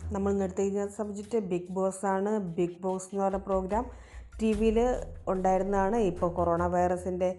നമ്മൾ നിർത്തിയിരിക്കുന്ന subject big boss ആണ് ബിഗ് ബോസ് എന്ന് പറഞ്ഞ പ്രോഗ്രാം ടി വിയിൽ ഉണ്ടായിരുന്നതാണ് ഇപ്പോൾ കൊറോണ വൈറസിൻ്റെ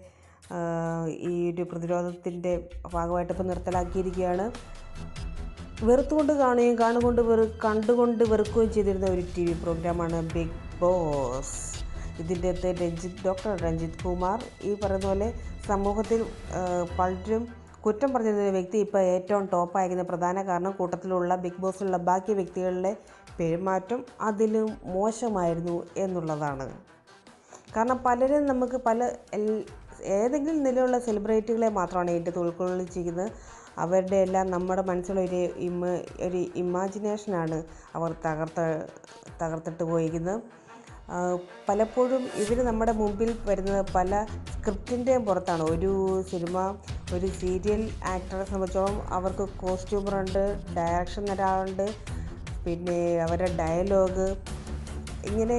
ഈ ഒരു പ്രതിരോധത്തിൻ്റെ ഭാഗമായിട്ട് ഇപ്പോൾ നിർത്തലാക്കിയിരിക്കുകയാണ് വെറുത്തുകൊണ്ട് കാണുകയും കാണുകൊണ്ട് വെറു കണ്ടുകൊണ്ട് വെറുക്കുകയും ചെയ്തിരുന്ന ഒരു ടി വി പ്രോഗ്രാമാണ് ബിഗ് ബോസ് ഇതിൻ്റെ അകത്ത് രഞ്ജിത്ത് ഡോക്ടർ രഞ്ജിത്ത് കുമാർ ഈ പറയുന്ന പോലെ സമൂഹത്തിൽ ആ, പലരും കുറ്റം പറഞ്ഞിരുന്ന ഒരു വ്യക്തി ഇപ്പോൾ ഏറ്റവും ടോപ്പായിരിക്കുന്ന പ്രധാന കാരണം കൂട്ടത്തിലുള്ള ബിഗ് ബോസിലുള്ള ബാക്കി വ്യക്തികളുടെ പെരുമാറ്റം അതിലും മോശമായിരുന്നു എന്നുള്ളതാണ് കാരണം പലരും നമുക്ക് പല എൽ- ഏതെങ്കിലും നിലയുള്ള സെലിബ്രിറ്റികളെ മാത്രമാണ് ഇതിൻ്റെ ഉൾക്കൊള്ളിച്ചിരിക്കുന്നത് അവരുടെ എല്ലാം നമ്മുടെ മനസ്സിലൊരു ഇമ ഒരു ഇമാജിനേഷനാണ് അവർ തകർത്ത് തകർത്തിട്ട് പോയിരിക്കുന്നത് ആ, പലപ്പോഴും ഇവർ നമ്മുടെ മുമ്പിൽ വരുന്നത് പല സ്ക്രിപ്റ്റിൻ്റെയും പുറത്താണ് ഒരു സിനിമ ഒരു സീരിയൽ ആക്ടറെ സംബന്ധിച്ചോളം അവർക്ക് കോസ്റ്റ്യൂമറുണ്ട് ഡയറക്ഷൻ ഒരാളുണ്ട് പിന്നെ അവരുടെ ഡയലോഗ് ഇങ്ങനെ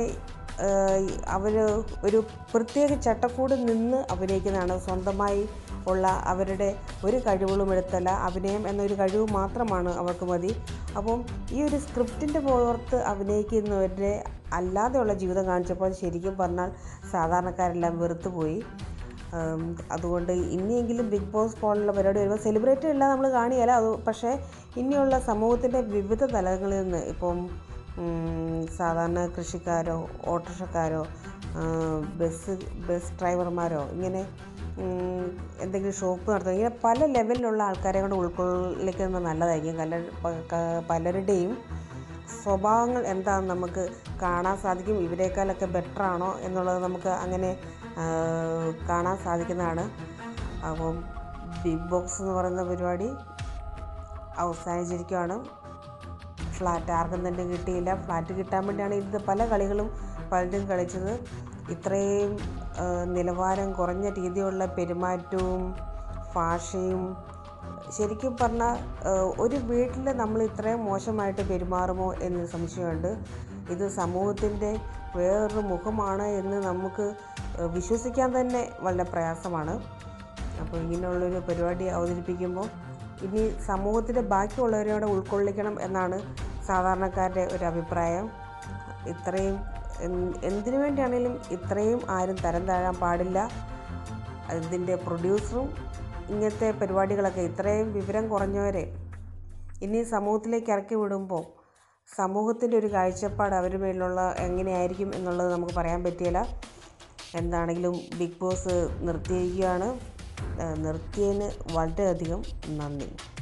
അവർ ഒരു പ്രത്യേക ചട്ടക്കൂട് നിന്ന് അഭിനയിക്കുന്നതാണ് സ്വന്തമായി ഉള്ള അവരുടെ ഒരു കഴിവുകളും എടുത്തല്ല അഭിനയം എന്നൊരു കഴിവ് മാത്രമാണ് അവർക്ക് മതി അപ്പം ഈ ഒരു സ്ക്രിപ്റ്റിൻ്റെ പുറത്ത് അഭിനയിക്കുന്നവരുടെ അല്ലാതെയുള്ള ജീവിതം കാണിച്ചപ്പോൾ ശരിക്കും പറഞ്ഞാൽ സാധാരണക്കാരെല്ലാം വെറുത്തുപോയി ഉം, അതുകൊണ്ട് ഇനിയെങ്കിലും ബിഗ് ബോസ് പോലുള്ള പരിപാടി വരുമ്പോൾ സെലിബ്രിറ്റി എല്ലാം നമ്മൾ കാണുകയില്ല അത് പക്ഷേ ഇനിയുള്ള സമൂഹത്തിൻ്റെ വിവിധ തലങ്ങളിൽ നിന്ന് ഇപ്പം ഉം, സാധാരണ കൃഷിക്കാരോ ഓട്ടോറിക്ഷക്കാരോ ആ, ബസ് ബസ് ഡ്രൈവർമാരോ ഇങ്ങനെ ഉം, എന്തെങ്കിലും ഷോപ്പ് നടത്തുക ഇങ്ങനെ പല ലെവലിലുള്ള ആൾക്കാരെ കൊണ്ട് ഉൾക്കൊള്ളിക്കുന്നത് നല്ലതായിരിക്കും പല പ- ക- പലരുടെയും സ്വഭാവങ്ങൾ എന്താണെന്ന് നമുക്ക് കാണാൻ സാധിക്കും ഇവരെക്കാളൊക്കെ ബെറ്റർ ആണോ എന്നുള്ളത് നമുക്ക് അങ്ങനെ ആ, കാണാൻ സാധിക്കുന്നതാണ് അപ്പം ബിഗ് ബോക്സ് എന്ന് പറയുന്ന പരിപാടി അവസാനിച്ചിരിക്കുകയാണ് ഫ്ലാറ്റ് ആർക്കും തന്നെ കിട്ടിയില്ല ഫ്ലാറ്റ് കിട്ടാൻ വേണ്ടിയാണ് ഇത് പല കളികളും പലരും കളിച്ചത് ഇത്രയും ആ, നിലവാരം കുറഞ്ഞ രീതിയിലുള്ള പെരുമാറ്റവും ഭാഷയും ശരിക്കും പറഞ്ഞാൽ ഒരു വീട്ടിൽ നമ്മൾ ഇത്രയും മോശമായിട്ട് പെരുമാറുമോ എന്ന് സംശയമുണ്ട് ഇത് സമൂഹത്തിൻ്റെ വേറൊരു മുഖമാണ് എന്ന് നമുക്ക് ആ, വിശ്വസിക്കാൻ തന്നെ വളരെ പ്രയാസമാണ് അപ്പോൾ ഇങ്ങനെയുള്ളൊരു പരിപാടി അവതരിപ്പിക്കുമ്പോൾ ഇനി സമൂഹത്തിൻ്റെ ബാക്കിയുള്ളവരോട് ഉൾക്കൊള്ളിക്കണം എന്നാണ് സാധാരണക്കാരുടെ ഒരു അഭിപ്രായം ഇത്രയും എന്ത് എന്തിനു വേണ്ടിയാണെങ്കിലും ഇത്രയും ആരും തരം താഴാൻ പാടില്ല ഇതിൻ്റെ പ്രൊഡ്യൂസറും ഇങ്ങനത്തെ പരിപാടികളൊക്കെ ഇത്രയും വിവരം കുറഞ്ഞവരെ ഇനി സമൂഹത്തിലേക്ക് ഇറക്കി വിടുമ്പോൾ സമൂഹത്തിൻ്റെ ഒരു കാഴ്ചപ്പാട് അവരുടെ മേലുള്ള എങ്ങനെയായിരിക്കും എന്നുള്ളത് നമുക്ക് പറയാൻ പറ്റിയില്ല എന്താണെങ്കിലും ബിഗ് ബോസ് നിർത്തിയിരിക്കുകയാണ് ഏഹ് നിർത്തിയതിന് വളരെയധികം നന്ദി